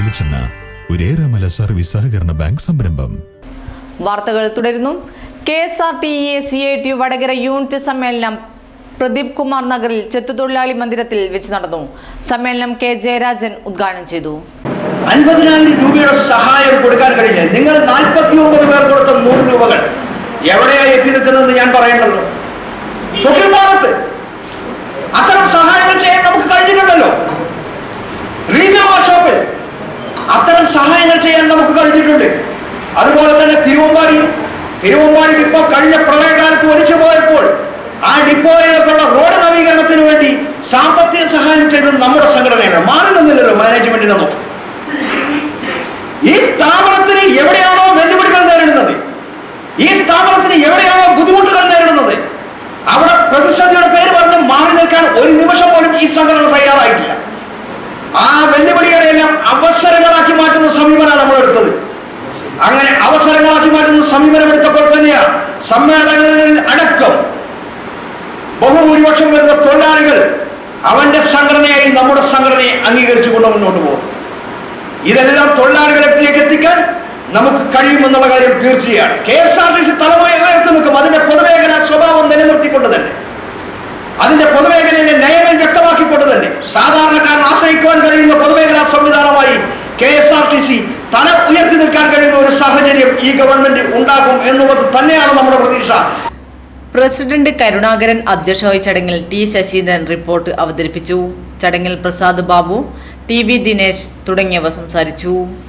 വെളിച്ചെണ്ണ ഒരേറെമല സർവീസ് സഹകരണ ബാങ്ക് സംരംഭം വാർത്തകൾ തുടരുന്നു K S R T A C I T Vadakara unit സമ്മേളനം പ്രദീപ് കുമാർ നഗറിൽ ചെത്തുതൊഴിലാളി മന്ദിരത്തിൽ വെച്ച് നടന്നു സമ്മേളനം കെ ജയരാജൻ ഉദ്ഘാടനം ചെയ്തു അൻപതിനായിരം രൂപയുടെ സഹായം കൊടുക്കാൻ കഴിഞ്ഞ് നിങ്ങൾ നാൽപ്പത്തി ഒമ്പത് പേർ കൊടുത്ത നൂറ് രൂപകൾ എവിടെയായി എത്തി നിൽക്കുന്നതെന്ന് ഞാൻ പറയണ്ടല്ലോ തൊട്ടിൽപ്പാലത്ത് അത്തരം സഹായങ്ങൾ ചെയ്യാൻ നമുക്ക് കഴിഞ്ഞിട്ടുണ്ടല്ലോ റീജിയൽ വർക്ക്ഷോപ്പിൽ അത്തരം സഹായങ്ങൾ ചെയ്യാൻ നമുക്ക് കഴിഞ്ഞിട്ടുണ്ട് അതുപോലെ തന്നെ തിരുവമ്പാടി തിരുവമ്പാടി ഡിപ്പോ കഴിഞ്ഞ പ്രളയകാലത്ത് ഒലിച്ചു പോയപ്പോൾ ആ ഡിപ്പോയിലേക്കുള്ള റോഡ് നവീകരണത്തിന് വേണ്ടി സാമ്പത്തിക സഹായം ചെയ്തത് നമ്മുടെ സംഘടനയാണ് മാറി നിന്നില്ലല്ലോ മാനേജ്മെന്റിനൊന്നും ഈ സ്ഥാപനത്തിന് എവിടെയാണോ വെല്ലുവിളികൾ നേരിടുന്നത് ഈ സ്ഥാപനത്തിന് എവിടെയാണോ ബുദ്ധിമുട്ടുകൾ നേരിടുന്നത് അവിടെ പ്രതിസന്ധിയുടെ പേര് പറഞ്ഞ് മാറി നിൽക്കാൻ ഒരു നിമിഷം പോലും ഈ സംഘടന തയ്യാറായിട്ടില്ല ആ വെല്ലുവിളികളെല്ലാം അവസരങ്ങളാക്കി മാറ്റുന്ന സമീപനമാണ് നമ്മൾ എടുത്തത് അങ്ങനെ അവസരങ്ങളാക്കി മാറ്റുന്ന സമീപനം എടുത്തപ്പോൾ തന്നെയാണ് സമ്മേളനങ്ങളിൽ അടക്കം ബഹുഭൂരിപക്ഷം വരുന്ന തൊഴിലാളികൾ അവന്റെ സംഘടനയായി നമ്മുടെ സംഘടനയെ അംഗീകരിച്ചുകൊണ്ട് മുന്നോട്ട് പോകും ഇതെല്ലാം തൊഴിലാളികളിലേക്ക് എത്തിക്കാൻ നമുക്ക് കഴിയുമെന്നുള്ള കാര്യം തീർച്ചയാണ് K S R T C തലമുറ ഉയർത്തി നിൽക്കും അതിന്റെ പൊതുമേഖല സ്വഭാവം നിലനിർത്തിക്കൊണ്ട് തന്നെ അതിന്റെ പൊതുമേഖലയിലെ നയങ്ങൾ വ്യക്തമാക്കിക്കൊണ്ട് തന്നെ സാധാരണക്കാരൻ ആശ്രയിക്കുവാൻ കഴിയുന്ന പൊതുമേഖലാ സംവിധാനമായി K S R T C തല ഉയർത്തി നിൽക്കാൻ കഴിയുന്ന ഒരു സാഹചര്യം ഈ ഗവൺമെന്റ് ഉണ്ടാക്കും എന്നുള്ളത് തന്നെയാണ് നമ്മുടെ പ്രതീക്ഷ പ്രസിഡന്റ് കരുണാകരൻ അധ്യക്ഷ വഹിച്ച ചടങ്ങിൽ ടി ശശീന്ദ്രൻ റിപ്പോർട്ട് അവതരിപ്പിച്ചു ചടങ്ങിൽ പ്രസാദ് ബാബു ടി വി ദിനേശ് തുടങ്ങിയവർ സംസാരിച്ചു